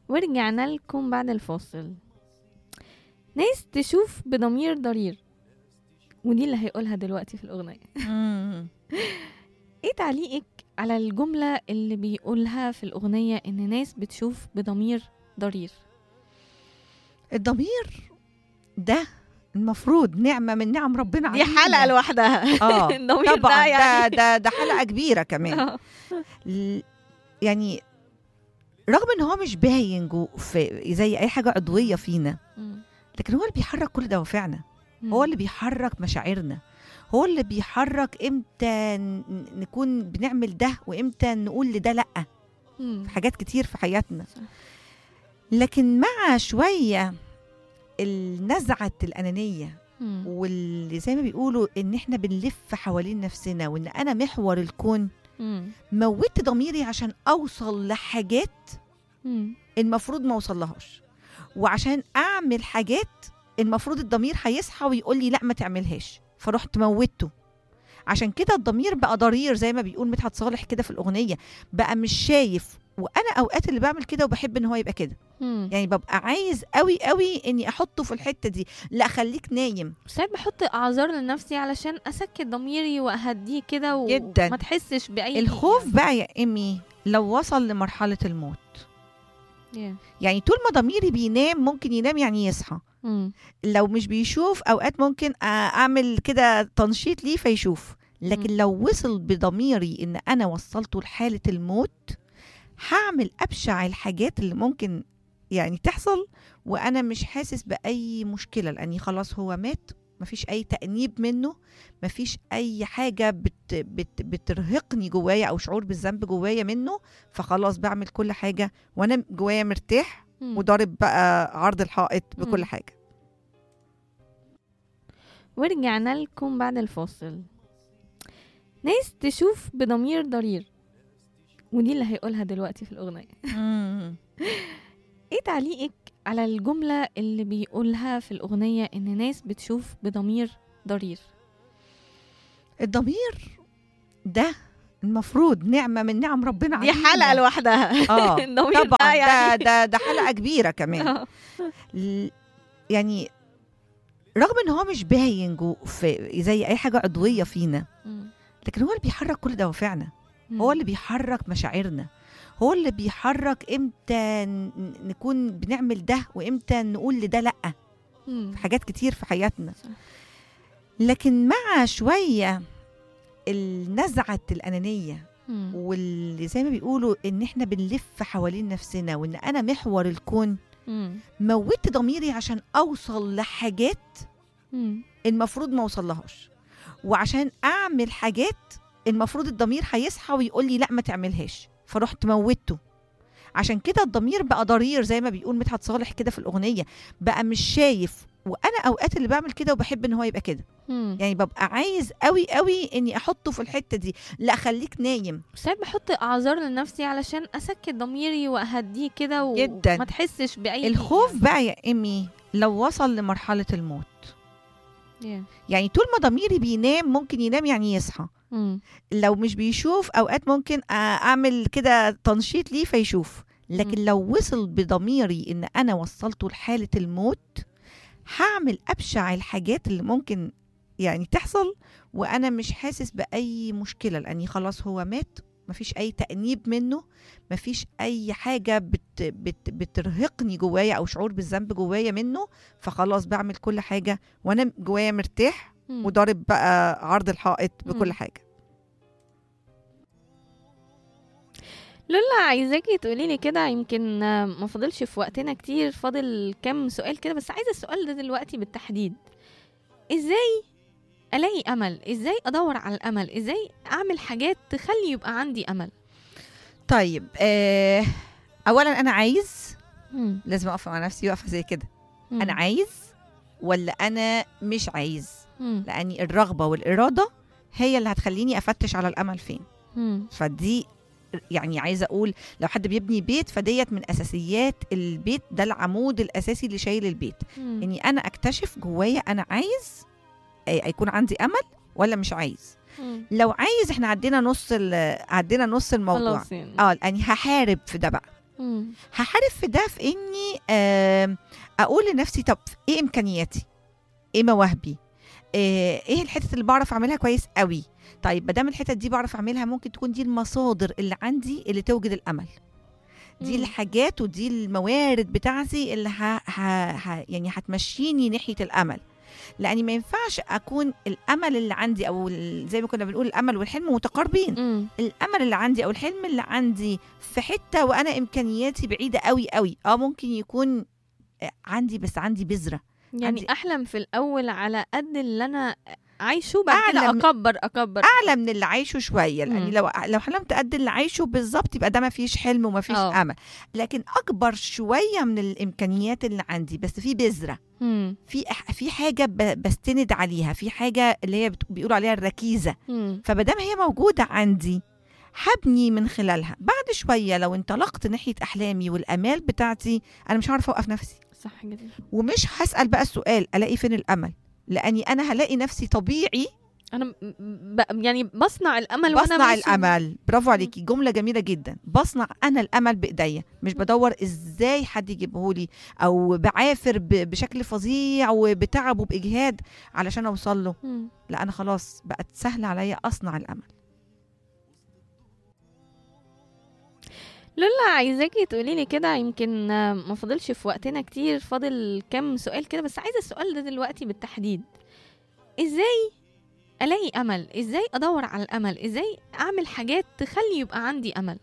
ورجعنا لكم بعد الفاصل ناس تشوف بضمير ضرير ودي اللي هيقولها دلوقتي في الأغنية مم. ايه تعليقك على الجملة اللي بيقولها في الأغنية إن ناس بتشوف بضمير ضرير الضمير ده المفروض نعمة من نعم ربنا دي علينا حلقة لوحدها اه الضمير طبعا ده يعني ده ده ده حلقة كبيرة كمان آه. ل- يعني رغم ان هو مش باين جو في زي اي حاجة عضوية فينا مم. لكن هو اللي بيحرك كل دوافعنا مم. هو اللي بيحرك مشاعرنا هو اللي بيحرك امتى ن- نكون بنعمل ده وامتى نقول لده لا مم. في حاجات كتير في حياتنا صح. لكن مع شوية النزعة الأنانية مم. واللي زي ما بيقولوا إن إحنا بنلف حوالين نفسنا وإن أنا محور الكون مم. موتت ضميري عشان أوصل لحاجات مم. المفروض ما أوصلهاش وعشان أعمل حاجات المفروض الضمير هيصحى ويقول لي لا ما تعملهاش فرحت موتته عشان كده الضمير بقى ضرير زي ما بيقول مدحت صالح كده في الأغنية بقى مش شايف وانا اوقات اللي بعمل كده وبحب ان هو يبقى كده مم. يعني ببقى عايز قوي قوي اني احطه في الحته دي لا خليك نايم ساعات بحط اعذار لنفسي علشان اسكت ضميري واهديه كده و- جداً. وما تحسش باي الخوف بقى يا ايمي لو وصل لمرحله الموت Yeah. يعني طول ما ضميري بينام ممكن ينام يعني يصحى مم. لو مش بيشوف اوقات ممكن أ- اعمل كده تنشيط ليه فيشوف لكن مم. لو وصل بضميري ان انا وصلته لحاله الموت هعمل ابشع الحاجات اللي ممكن يعني تحصل وانا مش حاسس باي مشكله لاني خلاص هو مات مفيش اي تانيب منه مفيش اي حاجه بت بت بترهقني جوايا او شعور بالذنب جوايا منه فخلاص بعمل كل حاجه وانا جوايا مرتاح مم. وضارب بقى عرض الحائط بكل مم. حاجه ورجعنا لكم بعد الفاصل ناس تشوف بضمير ضرير ودي اللي هيقولها دلوقتي في الأغنية ايه تعليقك على الجملة اللي بيقولها في الأغنية إن ناس بتشوف بضمير ضرير الضمير ده المفروض نعمة من نعم ربنا دي علينا حلقة لوحدها اه الضمير طبعا ده يعني ده ده ده حلقة كبيرة كمان آه. ل- يعني رغم ان هو مش باين جو في زي اي حاجة عضوية فينا مم. لكن هو اللي بيحرك كل دوافعنا مم. هو اللي بيحرك مشاعرنا هو اللي بيحرك امتى ن- نكون بنعمل ده وامتى نقول لده لا مم. في حاجات كتير في حياتنا صح. لكن مع شوية النزعة الأنانية مم. واللي زي ما بيقولوا إن إحنا بنلف حوالين نفسنا وإن أنا محور الكون مم. موتت ضميري عشان أوصل لحاجات مم. المفروض ما أوصلهاش وعشان أعمل حاجات المفروض الضمير هيصحى ويقول لي لا ما تعملهاش فرحت موتته عشان كده الضمير بقى ضرير زي ما بيقول مدحت صالح كده في الأغنية بقى مش شايف وانا اوقات اللي بعمل كده وبحب ان هو يبقى كده مم. يعني ببقى عايز قوي قوي اني احطه في الحته دي لا خليك نايم ساعات بحط اعذار لنفسي علشان اسكت ضميري واهديه كده و- جداً. وما تحسش باي الخوف بقى يا ايمي لو وصل لمرحله الموت Yeah. يعني طول ما ضميري بينام ممكن ينام يعني يصحى مم. لو مش بيشوف اوقات ممكن أ- اعمل كده تنشيط ليه فيشوف لكن مم. لو وصل بضميري ان انا وصلته لحاله الموت هعمل ابشع الحاجات اللي ممكن يعني تحصل وانا مش حاسس باي مشكله لاني خلاص هو مات مفيش اي تانيب منه مفيش اي حاجه بت بت بترهقني جوايا او شعور بالذنب جوايا منه فخلاص بعمل كل حاجه وانا جوايا مرتاح مم. وضارب بقى عرض الحائط بكل مم. حاجه لولا عايزاكي تقولي لي كده يمكن آه، ما فاضلش في وقتنا كتير فاضل كام سؤال كده بس عايزه السؤال ده دلوقتي بالتحديد ازاي الاقي امل ازاي ادور على الامل ازاي اعمل حاجات تخلي يبقى عندي امل طيب آه اولا انا عايز مم. لازم اقف مع نفسي واقفه زي كده مم. انا عايز ولا انا مش عايز مم. لاني الرغبه والاراده هي اللي هتخليني افتش على الامل فين مم. فدي يعني عايزه اقول لو حد بيبني بيت فديت من اساسيات البيت ده العمود الاساسي اللي شايل البيت مم. اني انا اكتشف جوايا انا عايز آه، يكون عندي امل ولا مش عايز مم. لو عايز احنا عدينا نص ال- عدينا نص الموضوع خلاص يعني اه لاني هحارب في ده بقى مم. هحارب في ده في اني آم، اقول لنفسي طب ايه امكانياتي ايه مواهبي آه، ايه الحتت اللي بعرف اعملها كويس قوي طيب ما دام الحتت دي بعرف اعملها ممكن تكون دي المصادر اللي عندي اللي توجد الامل دي مم. الحاجات ودي الموارد بتاعتي اللي ه... ه... ه... يعني هتمشيني ناحيه الامل لاني ما ينفعش اكون الامل اللي عندي او ال- زي ما كنا بنقول الامل والحلم متقاربين مم. الامل اللي عندي او الحلم اللي عندي في حته وانا امكانياتي بعيده قوي قوي اه ممكن يكون آه، عندي بس عندي بذره يعني عندي- احلم في الاول على قد اللي انا عايشه بعد كده أعلى من- اكبر اكبر اعلى من اللي عايشه شويه لاني مم. لو لو حلمت قد اللي عايشه بالظبط يبقى ده ما فيش حلم وما فيش آه. امل لكن اكبر شويه من الامكانيات اللي عندي بس في بذره مم. في أح- في حاجه ب- بستند عليها في حاجه اللي هي بت- بيقولوا عليها الركيزه مم. فمادام هي موجوده عندي هبني من خلالها بعد شويه لو انطلقت ناحيه احلامي والامال بتاعتي انا مش هعرف اوقف نفسي صح جدا ومش هسال بقى السؤال الاقي فين الامل لاني انا هلاقي نفسي طبيعي انا م- ب... يعني بصنع الامل وانا بصنع ماشي. الامل برافو عليكي جمله جميله جدا بصنع انا الامل بايديا مش بدور ازاي حد يجيبه لي او بعافر ب- بشكل فظيع وبتعب وباجهاد علشان اوصل له مم. لا انا خلاص بقت سهل عليا اصنع الامل لولا عايزاكي تقولي لي كده يمكن آه، ما فاضلش في وقتنا كتير فاضل كام سؤال كده بس عايزه السؤال ده دلوقتي بالتحديد ازاي الاقي امل ازاي ادور على الامل ازاي اعمل حاجات تخلي يبقى عندي امل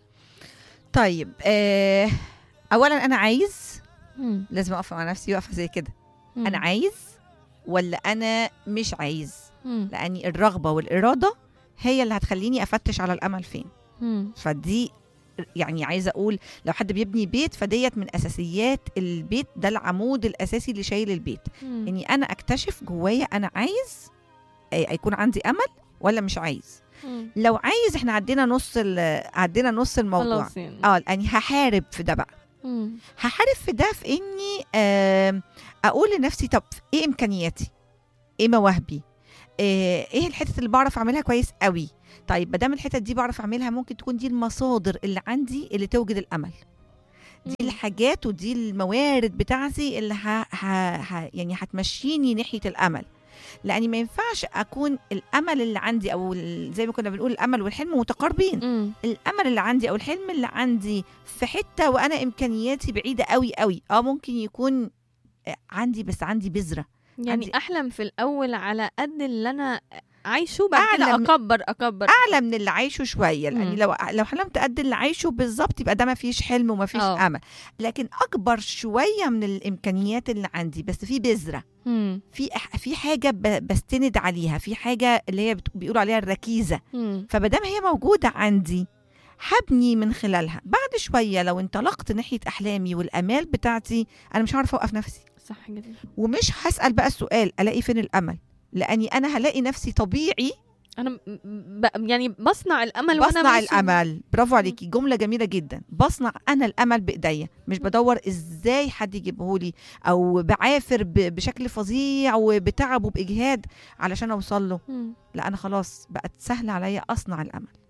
طيب آه اولا انا عايز مم. لازم اقف مع نفسي وقفه زي كده مم. انا عايز ولا انا مش عايز مم. لاني الرغبه والاراده هي اللي هتخليني افتش على الامل فين مم. فدي يعني عايزه اقول لو حد بيبني بيت فديت من اساسيات البيت ده العمود الاساسي اللي شايل البيت مم. اني انا اكتشف جوايا انا عايز آه، يكون عندي امل ولا مش عايز مم. لو عايز احنا عدينا نص ال- عدينا نص الموضوع خلاص يعني اه لاني هحارب في ده بقى مم. هحارب في ده في اني آم، اقول لنفسي طب ايه امكانياتي ايه مواهبي آه، ايه الحتت اللي بعرف اعملها كويس قوي طيب ما دام الحتت دي بعرف اعملها ممكن تكون دي المصادر اللي عندي اللي توجد الامل دي مم. الحاجات ودي الموارد بتاعتي اللي ه... ه... ه... يعني هتمشيني ناحيه الامل لاني ما ينفعش اكون الامل اللي عندي او ال- زي ما كنا بنقول الامل والحلم متقاربين مم. الامل اللي عندي او الحلم اللي عندي في حته وانا امكانياتي بعيده قوي قوي اه ممكن يكون آه، عندي بس عندي بذره يعني عندي- احلم في الاول على قد اللي انا عايشه بعد أعلى كده من- اكبر اكبر اعلى من اللي عايشه شويه لاني مم. لو لو حلمت قد اللي عايشه بالظبط يبقى ده ما فيش حلم وما فيش آه. امل لكن اكبر شويه من الامكانيات اللي عندي بس في بذره مم. في أح- في حاجه ب- بستند عليها في حاجه اللي هي بت- بيقولوا عليها الركيزه مم. فمادام هي موجوده عندي هبني من خلالها بعد شويه لو انطلقت ناحيه احلامي والامال بتاعتي انا مش هعرف اوقف نفسي صح جدا ومش هسال بقى السؤال الاقي فين الامل لاني انا هلاقي نفسي طبيعي انا م- ب... يعني بصنع الامل وانا بصنع ماشي. الامل برافو عليكي جمله جميله جدا بصنع انا الامل بايديا مش بدور ازاي حد يجيبه لي او بعافر ب- بشكل فظيع وبتعب وباجهاد علشان اوصل له مم. لا انا خلاص بقت سهل عليا اصنع الامل